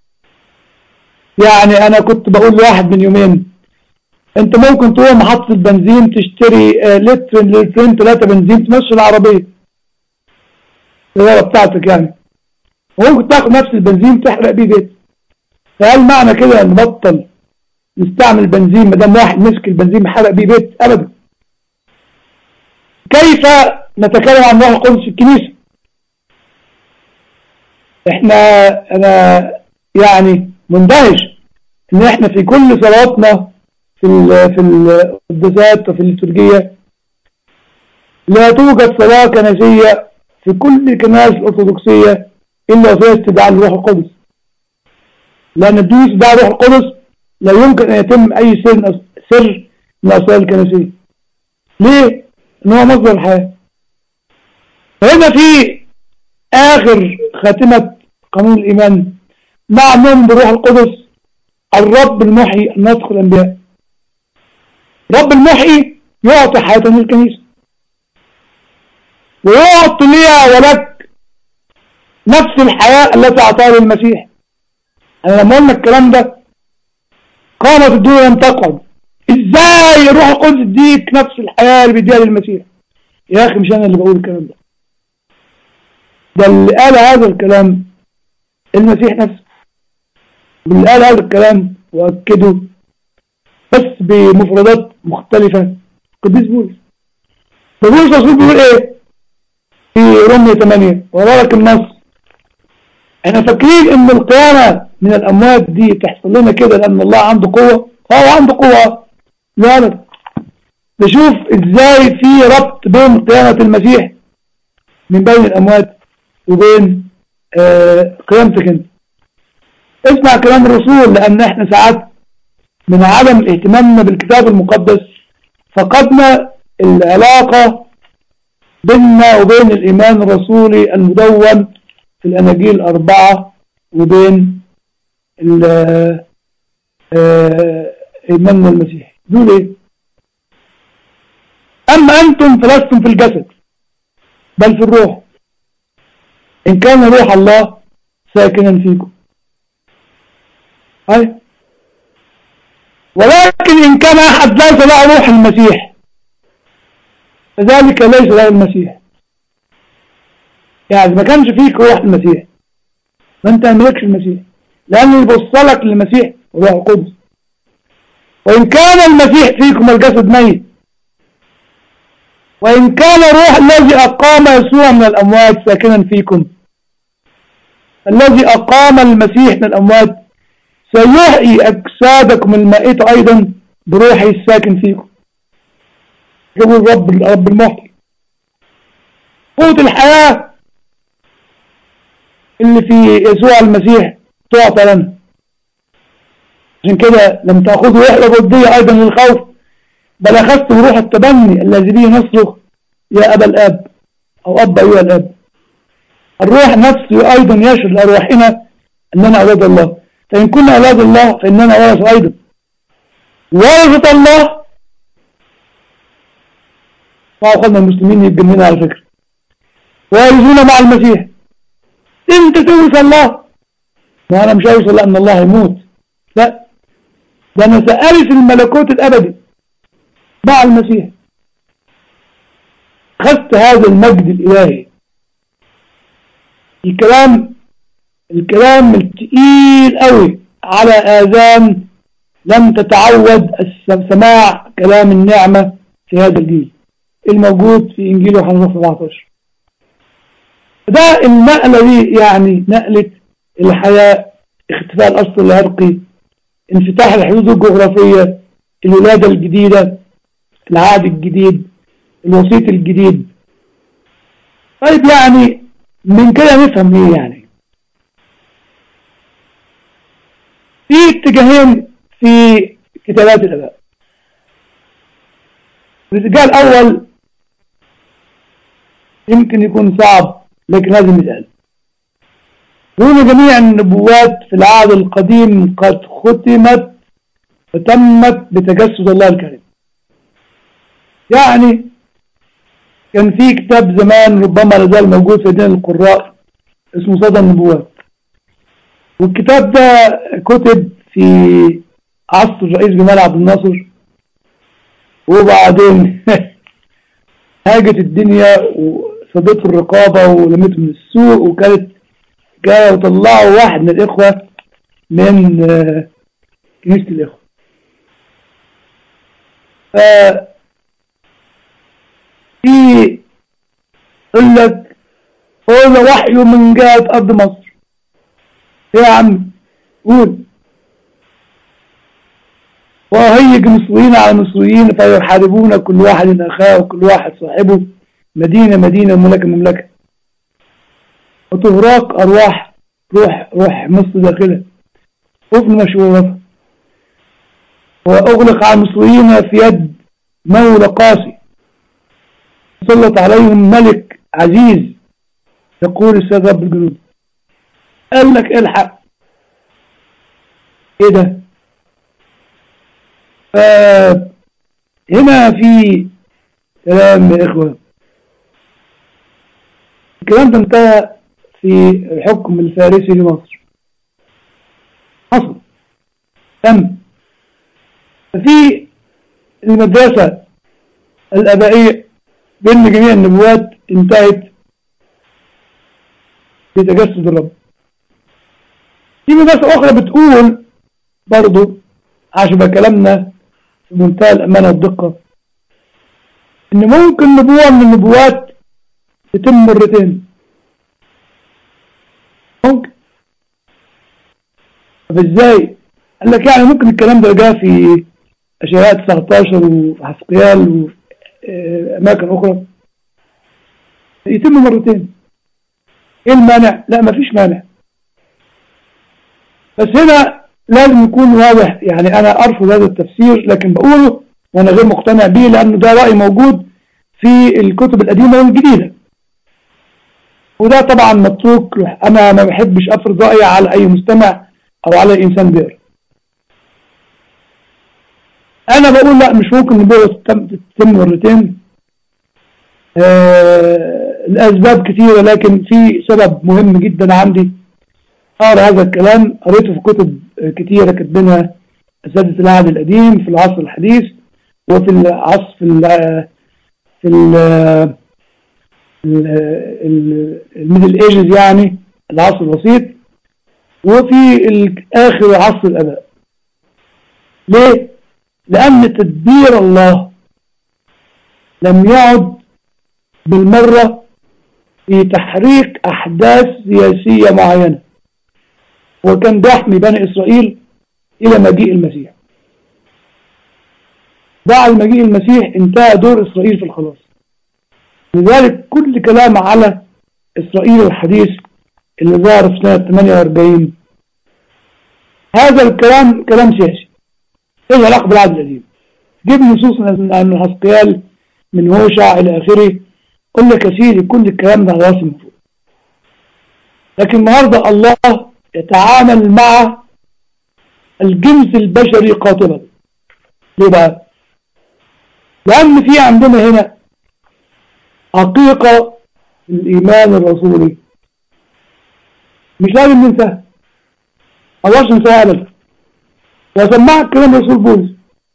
S2: يعني انا كنت بقول لواحد من يومين انت ممكن تروح محطة البنزين تشتري آه، لتر لترين ثلاثة بنزين تمشي العربية الغرة بتاعتك يعني وممكن تاخد نفس البنزين تحرق بيه بيت فهل معنى كده نبطل نستعمل بنزين ما دام واحد مسك البنزين حرق بيه بيت ابدا كيف نتكلم عن روح القدس في الكنيسة احنا انا يعني مندهش ان احنا في كل صلواتنا في ال في القداسات وفي الليتورجية لا توجد صلاة كنسية في كل الكنائس الأرثوذكسية إلا وفيها استدعاء الروح القدس لأن بدون استدعاء الروح القدس لا يمكن أن يتم أي سر سر من الأسرار الكنسية ليه؟ إن هو مصدر الحياة هنا في آخر خاتمة قانون الإيمان مع نوم بروح القدس الرب المحيي الناطق الأنبياء رب المحيي يعطي حياة للكنيسة ويعطي ليها ولك نفس الحياة التي أعطاها للمسيح أنا لما قلنا الكلام ده قامت الدنيا لم تقعد ازاي الروح القدس يديك نفس الحياة اللي بيديها للمسيح يا أخي مش أنا اللي بقول الكلام ده ده اللي قال هذا الكلام المسيح نفسه واللي قال هذا الكلام وأكده بس بمفردات مختلفة قديس بولس فبولس الرسول بيقول ايه في رمية 8 وراك النص احنا فاكرين ان القيامة من الاموات دي تحصل لنا كده لان الله عنده قوة هو عنده قوة لا ابدا نشوف ازاي في ربط بين قيامة المسيح من بين الاموات وبين آه قيامتك انت اسمع كلام الرسول لان احنا ساعات من عدم اهتمامنا بالكتاب المقدس فقدنا العلاقة بيننا وبين الإيمان الرسولي المدون في الأناجيل الأربعة وبين إيماننا المسيحي دول إيه؟ أما أنتم فلستم في الجسد بل في الروح إن كان روح الله ساكنا فيكم هاي ولكن إن كان أحد ليس له روح المسيح فذلك ليس له المسيح يعني ما كانش فيك روح المسيح ما انت ملكش المسيح لأنه يبص لك للمسيح روح القدس وإن كان المسيح فيكم الجسد ميت وإن كان روح الذي أقام يسوع من الأموات ساكنا فيكم الذي أقام المسيح من الأموات سيحيي أجسادكم المائتة أيضا بروحه الساكن فيكم جو الرب الرب المحيي قوة الحياة اللي في يسوع المسيح تعطى لنا عشان كده لم تأخذوا وحدة ضدية أيضا للخوف بل أخذتم روح التبني الذي به نصرخ يا أبا الآب أو أب أيها الآب الروح نفسه أيضا يشهد لأرواحنا أننا أولاد الله فإن كنا أولاد الله فإننا ورث أيضا ورثة الله وأخذنا المسلمين يتجننا على فكرة ويرثون مع المسيح انت تورث الله وانا مش هوصل لان الله يموت لا ده انا سأرث الملكوت الابدي مع المسيح خدت هذا المجد الالهي الكلام الكلام التقيل قوي على آذان لم تتعود سماع كلام النعمة في هذا الجيل الموجود في إنجيل يوحنا 17 ده النقلة دي يعني نقلة الحياة اختفاء الأصل العرقي انفتاح الحدود الجغرافية الولادة الجديدة العهد الجديد الوسيط الجديد طيب يعني من كده نفهم ايه يعني في اتجاهين في كتابات الاباء الاتجاه الاول يمكن يكون صعب لكن لازم يتقال دون جميع النبوات في العهد القديم قد ختمت وتمت بتجسد الله الكريم يعني كان في كتاب زمان ربما لازال موجود في دين القراء اسمه صدى النبوات والكتاب ده كتب في عصر الرئيس جمال عبد الناصر وبعدين هاجت الدنيا وصدته الرقابة ولمته من السوق وكانت جاية وطلعوا واحد من الإخوة من كنيسة الإخوة ف في يقول لك هو وحي من جهة أرض مصر يا عم قول وهيج مصريين على مصريين فيحاربون كل واحد أخاه وكل واحد صاحبه مدينة مدينة مملكة مملكة وتغرق أرواح روح روح مصر داخلها وفن مشهورة وأغلق على المصريين في يد مولى قاسي سلط عليهم ملك عزيز يقول السيد رب الجنود قال لك الحق ايه ده هنا في كلام يا اخوة الكلام ده انتهى في الحكم الفارسي لمصر حصل تم ففي المدرسة الأبائية بأن جميع النبوات انتهت بتجسد الرب في مدرسة أخرى بتقول برضو عشان كلامنا في منتهى الأمانة والدقة إن ممكن نبوة من النبوات تتم مرتين ممكن طب ازاي؟ قال لك يعني ممكن الكلام ده جاء في أشعياء 19 وحسقيال وأماكن أخرى يتم مرتين ايه المانع؟ لا مفيش مانع بس هنا لازم يكون واضح يعني أنا أرفض هذا التفسير لكن بقوله وأنا غير مقتنع به لأنه ده رأي موجود في الكتب القديمة والجديدة وده طبعا متروك أنا ما بحبش أفرض رأيي على أي مستمع أو على أي إنسان غيره أنا بقول لا مش ممكن نبوة تتم مرتين آه الأسباب كثيرة لكن في سبب مهم جدا عندي أقرأ هذا الكلام قريته في كتب كثيرة كتبناها أساتذة العهد القديم في العصر الحديث وفي العصر في ال في ال الميدل ايجز يعني العصر الوسيط وفي آخر عصر الآباء ليه؟ لأن تدبير الله لم يعد بالمرة في تحريك أحداث سياسية معينة وكان بيحمي بني إسرائيل إلى مجيء المسيح بعد مجيء المسيح انتهى دور إسرائيل في الخلاص لذلك كل كلام على إسرائيل الحديث اللي ظهر في سنة 48 هذا الكلام كلام سياسي ايه علاقة بالعهد القديم جيب نصوص من حسقيال من هوشع إلى آخره قل لك يا سيدي كل الكلام ده على راسي من فوق لكن النهارده الله يتعامل مع الجنس البشري قاطبا ليه بقى؟ لأن في عندنا هنا حقيقة الإيمان الرسولي مش لازم ننساها ما اقدرش انساها ابدا واسمعك كلام رسول بولس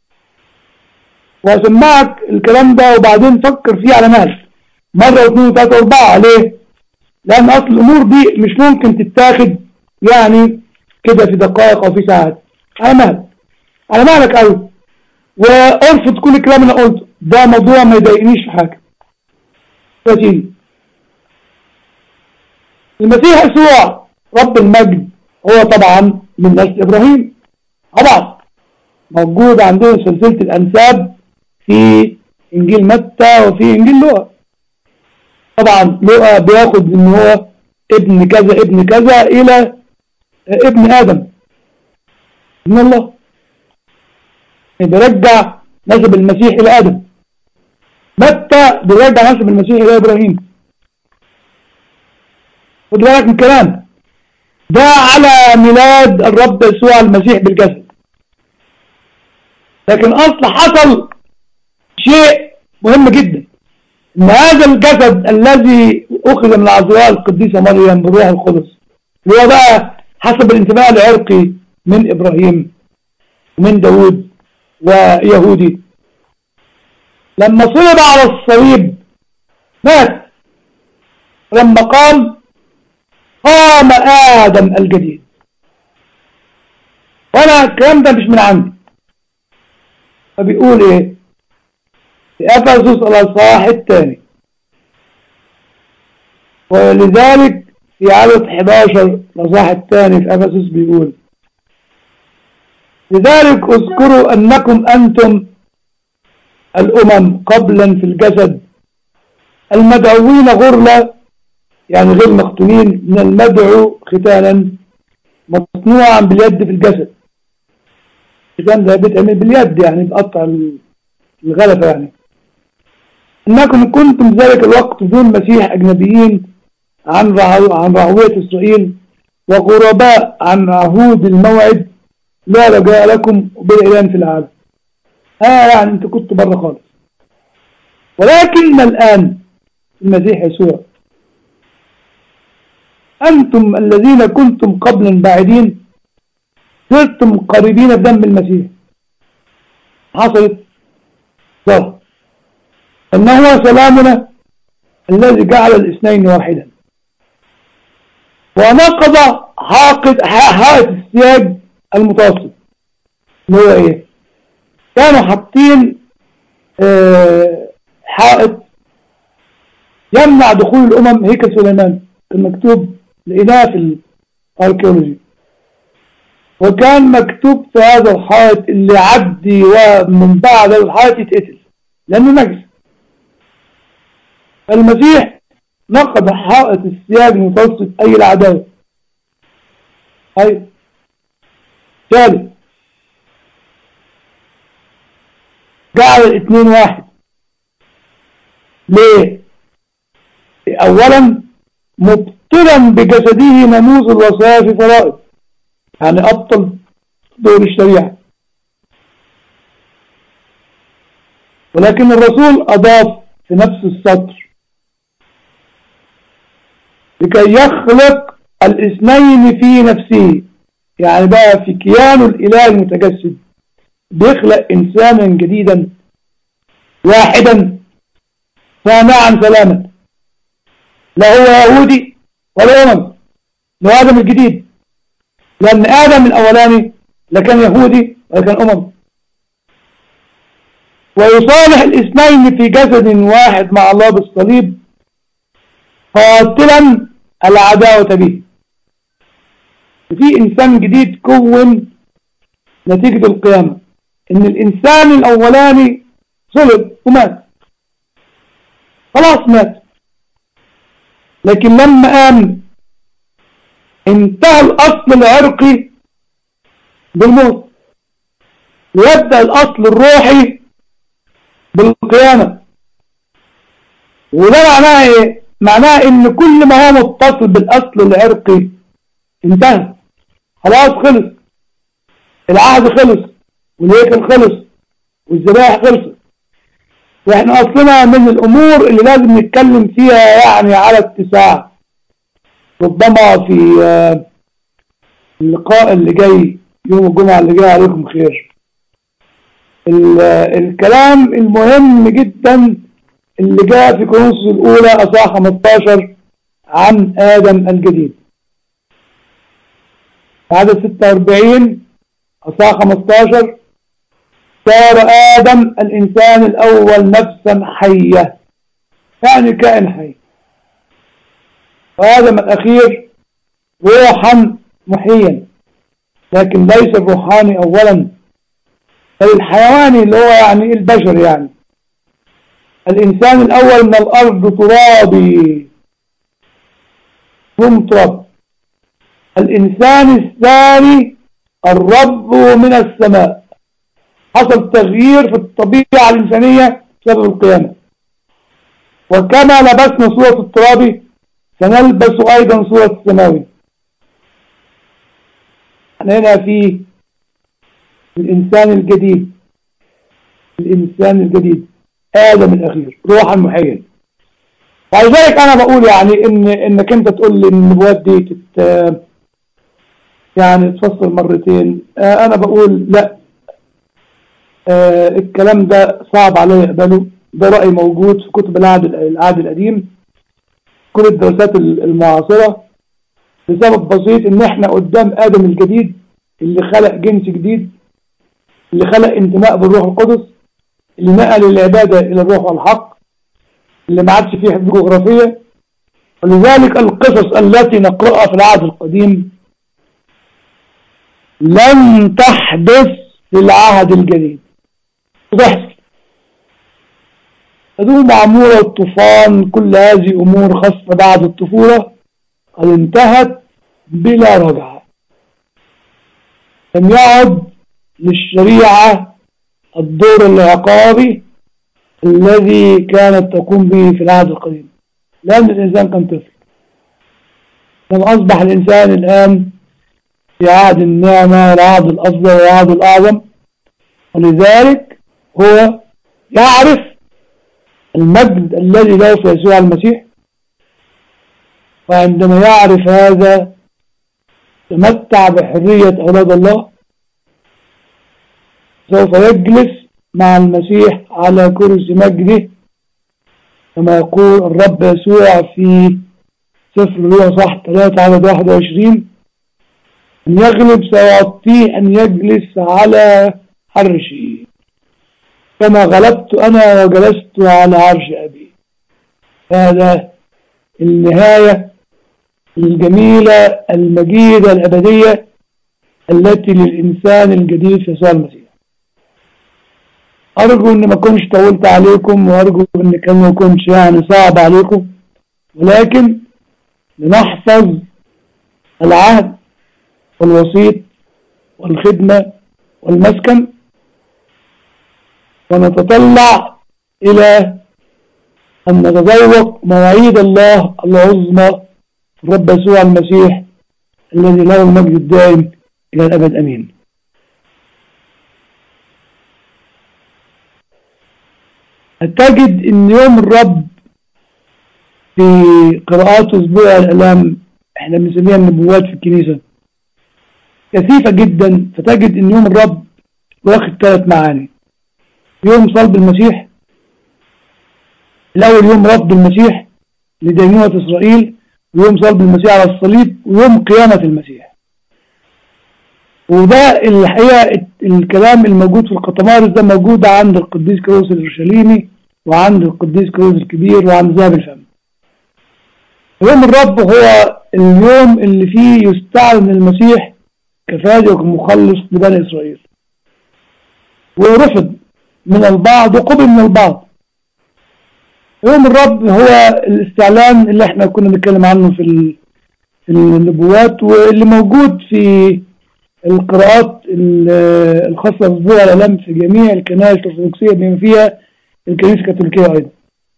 S2: واسمعك الكلام ده وبعدين فكر فيه على مهل مرة واثنين وثلاثة واربعة ليه؟ لان اصل الامور دي مش ممكن تتاخد يعني كده في دقائق او في ساعات على مهل على مهلك قوي وارفض كل الكلام اللي أنا قلته ده موضوع ما يضايقنيش في حاجة يا سيدي المسيح يسوع رب المجد هو طبعا من نسل ابراهيم طبعا موجود عندنا سلسلة الانساب في انجيل متى وفي انجيل لوقا طبعا لوقا بياخد ان هو ابن كذا ابن كذا الى ابن ادم من الله بيرجع نسب المسيح الى ادم متى بيرجع نسب المسيح الى ابراهيم خد بالك من الكلام ده على ميلاد الرب يسوع المسيح بالجسد لكن اصل حصل شيء مهم جدا ان هذا الجسد الذي اخذ من العذراء القديسه مريم بالروح القدس اللي هو بقى حسب الانتماء العرقي من ابراهيم ومن داود ويهودي لما صلب على الصليب مات لما قال قام آدم الجديد وانا الكلام ده مش من عندي فبيقول ايه في افسس الاصحاح الثاني ولذلك في عدد 11 الاصحاح الثاني في افسس بيقول لذلك اذكروا انكم انتم الامم قبلا في الجسد المدعوين غرلا يعني غير مختونين من المدعو ختانا مصنوعا باليد في الجسد الختان ده بيتعمل باليد يعني بقطع الغلفة يعني انكم كنتم ذلك الوقت دون مسيح اجنبيين عن رعو عن رعوية اسرائيل وغرباء عن عهود الموعد لا رجاء لكم بالإعلان في العالم اه يعني انت كنت بره خالص ولكن الآن المسيح يسوع أنتم الذين كنتم قبلا بعيدين صرتم قريبين بدم المسيح حصلت ظهر أنه هو سلامنا الذي جعل الاثنين واحدا ونقض حاقد حائط السياج المتوسط اللي هو ايه كانوا حاطين آه حائط يمنع دخول الامم هيكل سليمان كان مكتوب لقيناه في الاركيولوجي وكان مكتوب في هذا الحائط اللي يعدي ومن بعد الحائط يتقتل لانه نجس المسيح نقض حائط السياج المتوسط اي العداوه ايوه ثالث جعل الاثنين واحد ليه اولا مبطلا بجسده ناموس الوصايا في فرائض يعني ابطل دور الشريعه ولكن الرسول اضاف في نفس السطر لكي يخلق الاثنين في نفسه يعني بقى في كيانه الإله المتجسد بيخلق إنسانا جديدا واحدا سامعا سلاما لا هو يهودي ولا أمم لا آدم الجديد لأن آدم الأولاني لا كان يهودي ولا كان أمم ويصالح الاثنين في جسد واحد مع الله بالصليب قاتلا العداوة به في إنسان جديد كون نتيجة القيامة إن الإنسان الأولاني صلب ومات خلاص مات لكن لما قام انتهى الأصل العرقي بالموت ويبدأ الأصل الروحي بالقيامة وده معناه ايه معناه ان كل ما هو متصل بالاصل العرقي انتهى خلاص خلص العهد خلص والهيكل خلص والذبائح خلصت واحنا اصلنا من الامور اللي لازم نتكلم فيها يعني على اتساع ربما في اللقاء اللي جاي يوم الجمعة اللي جاي عليكم خير الكلام المهم جدا اللي جاء في كورنثوس الأولى أصحاح 15 عن آدم الجديد عدد 46 أصحاح 15 صار آدم الإنسان الأول نفسا حية يعني كائن حي وآدم الأخير روحا محيا لكن ليس الروحاني أولا بل الحيواني اللي هو يعني البشر يعني الإنسان الأول من الأرض ترابي ثم تراب الإنسان الثاني الرب من السماء حصل تغيير في الطبيعة الإنسانية بسبب القيامة وكما لبسنا صورة الترابي سنلبس أيضا صورة السماوي هنا في الإنسان الجديد الإنسان الجديد آدم الأخير روحا محيا ولذلك أنا بقول يعني إن إنك أنت تقول لي النبوات دي تت يعني تفصل مرتين آه أنا بقول لا آه الكلام ده صعب علي أقبله ده رأي موجود في كتب العهد العهد القديم كل الدراسات المعاصرة لسبب بسيط إن إحنا قدام آدم الجديد اللي خلق جنس جديد اللي خلق انتماء بالروح القدس اللي نقل العبادة إلى الروح والحق اللي ما عادش فيه حدود جغرافية ولذلك القصص التي نقرأها في العهد القديم لن تحدث في العهد الجديد تحصل هدوم معمورة الطوفان كل هذه أمور خاصة بعد الطفولة قد انتهت بلا رجعة لم يعد للشريعة الدور العقابي الذي كانت تقوم به في العهد القديم لأن الإنسان كان طفل لما أصبح الإنسان الآن في عهد النعمة العهد الأفضل والعهد الأعظم ولذلك هو يعرف المجد الذي له في يسوع المسيح وعندما يعرف هذا تمتع بحرية أولاد الله سوف يجلس مع المسيح على كرسي مجده كما يقول الرب يسوع في سفر لوح صح 3 عدد 21 أن يغلب سيعطيه أن يجلس على عرشي كما غلبت أنا وجلست على عرش أبي هذا النهاية الجميلة المجيدة الأبدية التي للإنسان الجديد في يسوع المسيح أرجو أن ما كنش طولت عليكم وأرجو أن كان ما يكونش يعني صعب عليكم ولكن لنحفظ العهد والوسيط والخدمة والمسكن ونتطلع إلى أن نتذوق مواعيد الله العظمى الرب يسوع المسيح الذي له المجد الدائم إلى الأبد أمين تجد ان يوم الرب في قراءات اسبوع الالام احنا بنسميها النبوات في الكنيسة كثيفة جدا فتجد ان يوم الرب واخد ثلاث معاني يوم صلب المسيح الاول يوم رفض المسيح لدينونة اسرائيل ويوم صلب المسيح على الصليب ويوم قيامة المسيح وده الحقيقة الكلام الموجود في القطمارس ده موجود عند القديس كيروس الإرشاليمي وعند القديس كيروس الكبير وعند ذهب الفم يوم الرب هو اليوم اللي فيه يستعلن المسيح كفادي وكمخلص لبني إسرائيل ورفض من البعض وقبل من البعض يوم الرب هو الاستعلان اللي احنا كنا بنتكلم عنه في في النبوات واللي موجود في القراءات الخاصة بأسبوع الألم في جميع الكنائس الأرثوذكسية بما فيها الكنيسة الكاثوليكية أيضا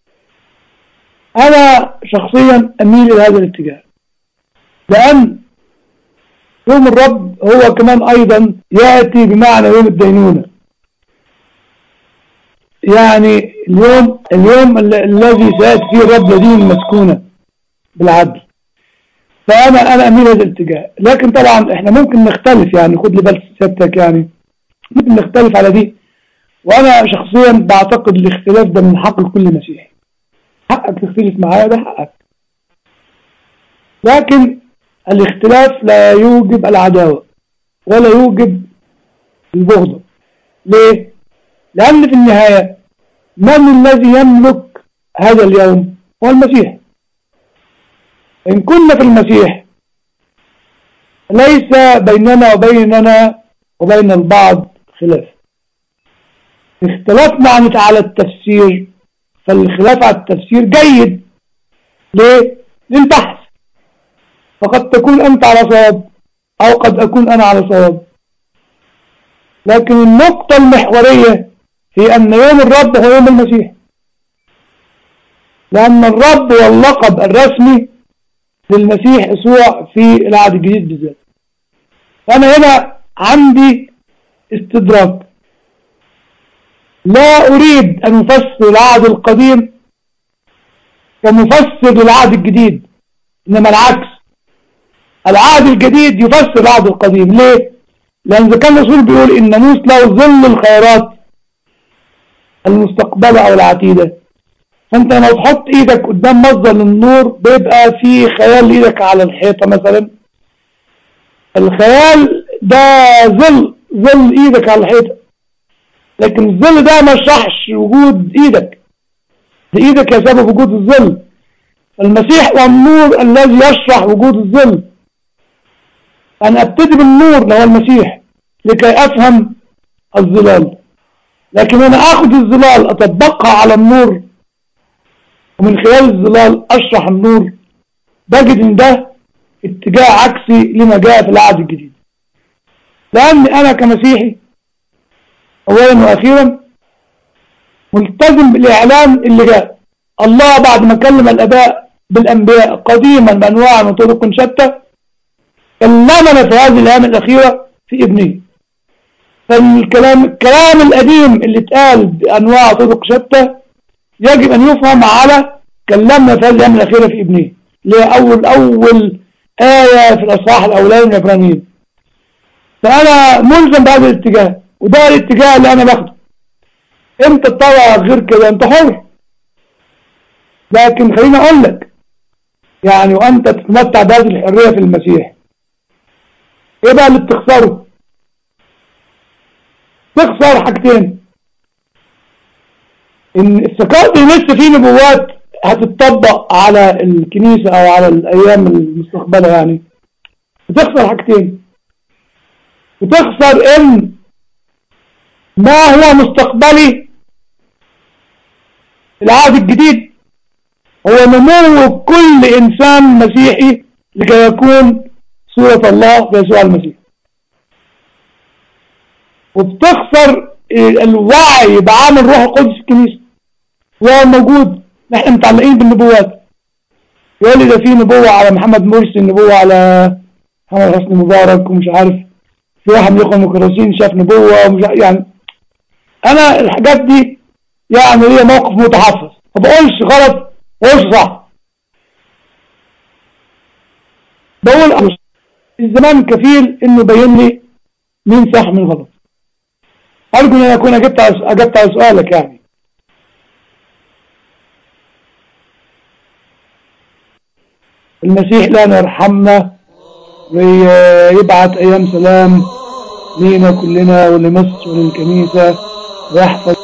S2: أنا شخصيا أميل إلى هذا الاتجاه لأن يوم الرب هو كمان أيضا يأتي بمعنى يوم الدينونة يعني اليوم اليوم الذي سيأتي فيه الرب لدين مسكونة بالعدل فانا انا اميل هذا الاتجاه لكن طبعا احنا ممكن نختلف يعني خد لي بال سيادتك يعني ممكن نختلف على دي وانا شخصيا بعتقد الاختلاف ده من حق كل مسيحي حقك تختلف معايا ده حقك لكن الاختلاف لا يوجب العداوة ولا يوجب البغضة ليه؟ لأن في النهاية من الذي يملك هذا اليوم هو المسيح إن كنا في المسيح ليس بيننا وبيننا وبين البعض خلاف اختلفنا عن على التفسير فالخلاف على التفسير جيد ليه؟ للبحث فقد تكون أنت على صواب أو قد أكون أنا على صواب لكن النقطة المحورية هي أن يوم الرب هو يوم المسيح لأن الرب هو اللقب الرسمي للمسيح يسوع في العهد الجديد بالذات فأنا هنا عندي استدراك لا أريد أن أفسر العهد القديم كمفسر للعهد الجديد إنما العكس العهد الجديد يفسر العهد القديم ليه؟ لأن إذا كان الرسول بيقول إن الناموس له ظل الخيرات المستقبلة أو العتيدة فأنت لما تحط إيدك قدام مصدر للنور بيبقى في خيال إيدك على الحيطة مثلا الخيال ده ظل ظل إيدك على الحيطة لكن الظل ده ما يشرحش وجود إيدك ده إيدك يا سبب وجود الظل المسيح هو النور الذي يشرح وجود الظل أنا أبتدي بالنور اللي هو المسيح لكي أفهم الظلال لكن أنا أخذ الظلال أطبقها على النور ومن خلال الظلال أشرح النور بجد إن ده اتجاه عكسي لما جاء في العهد الجديد لأن أنا كمسيحي أولا وأخيرا ملتزم بالإعلان اللي جاء الله بعد ما كلم الأباء بالأنبياء قديما بأنواع وطرق شتى كلمنا في هذه الأيام الأخيرة في ابنه فالكلام الكلام القديم اللي اتقال بأنواع طرق شتى يجب أن يفهم على كلمنا في هذه الأيام الأخيرة في ابنه اللي هي أول أول آية في الأصحاح الأولاني من إبراهيم فأنا ملزم بهذا الاتجاه وده الاتجاه اللي أنا باخده أنت تطلع غير كده أنت حر لكن خليني أقول لك يعني وأنت تتمتع بهذه الحرية في المسيح ايه بقى اللي بتخسره تخسر حاجتين ان السكات اللي لسه فيه نبوات هتطبق على الكنيسة او على الايام المستقبلة يعني بتخسر حاجتين بتخسر ان ما هو مستقبلي العهد الجديد هو نمو كل انسان مسيحي لكي يكون سورة الله يسوع المسيح وبتخسر الوعي بعمل روح القدس في الكنيسة وهو موجود نحن متعلقين بالنبوات يقول لي ده في نبوة على محمد مرسي نبوة على محمد حسني مبارك ومش عارف في واحد من الاخوه المكرسين شاف نبوة ومش عارف يعني انا الحاجات دي يعني هي موقف متحفظ ما بقولش غلط ما بقولش صح بقول الزمان كفيل انه يبين لي مين صح من غلط ارجو ان اكون اجبت على اجبت على سؤالك يعني المسيح لنا يرحمنا ويبعت ايام سلام لينا كلنا ولمصر وللكنيسه ويحفظ